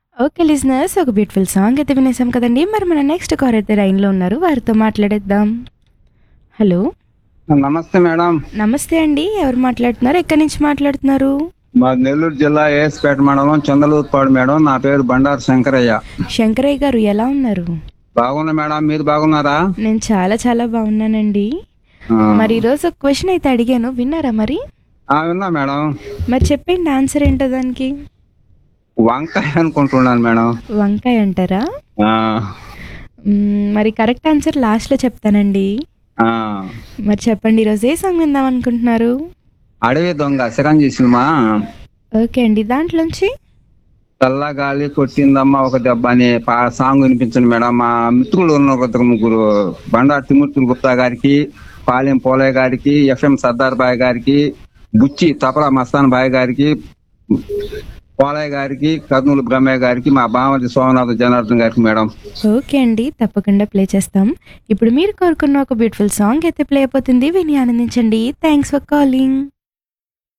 Okay listeners ఒక beautiful song అయితే వినేసాం కదండి మరి మన నెక్స్ట్ కార్ అయితే లైన్లో ఉన్నారు వారితో మాట్లాడేద్దాం హలో నమస్తే మేడం నమస్తే అండి ఎవరు మాట్లాడుతున్నారు ఎక్కడి నుంచి మాట్లాడుతున్నారు మా నెల్లూరు జిల్లా ఏఎస్పేట మండలం చందలూరుపాడు మేడం నా పేరు బండారు శంకరయ్య శంకరయ్య గారు ఎలా ఉన్నారు బాగున్నా మేడం మీరు బాగున్నారా నేను చాలా చాలా బాగున్నానండి ఆ, మరి ఈరోజు ఒక క్వశ్చన్ అయితే అడిగాను విన్నారా మరి ఆ, విన్నా మేడం మరి చెప్పండి ఆన్సర్ ఏంటో దానికి వంకాయ అనుకుంటున్నాను మేడం వంకాయ అంటారా ఆ, మ్మ్, మరి కరెక్ట్ ఆన్సర్ లాస్ట్లో చెప్తానండి ఆ. మరి చెప్పండి ఈరోజు ఏ సాంగ్ విందాం అనుకుంటున్నారు అడవి దొంగ చిరంజీవి సినిమా ఓకే అండి దాంట్లోంచి చల్లగాలి కొట్టిందమ్మ ఒక దెబ్బ అనే పా సాంగ్ వినిపించండి మేడం మా మిత్రులు ఉన్న ఒక ముగ్గురు బండారు తిమూర్తులు గుప్తా గారికి పాలెం పోలయ్య గారికి ఎఫ్ఎం సర్దార్ బాయ్ గారికి బుచ్చి తపలా మస్తాన్ బాయ్ గారికి పోలయ్య గారికి కర్నూలు బ్రహ్మయ్య గారికి మా బామది సోమనాథ్ జనార్దన్ గారికి మేడం ఓకే అండి తప్పకుండా ప్లే చేస్తాం ఇప్పుడు మీరు కోరుకున్న ఒక బ్యూటిఫుల్ సాంగ్ అయితే ప్లే అయిపోతుంది విని ఆనందించండి థ్యాంక్స్ ఫర్ కాలింగ్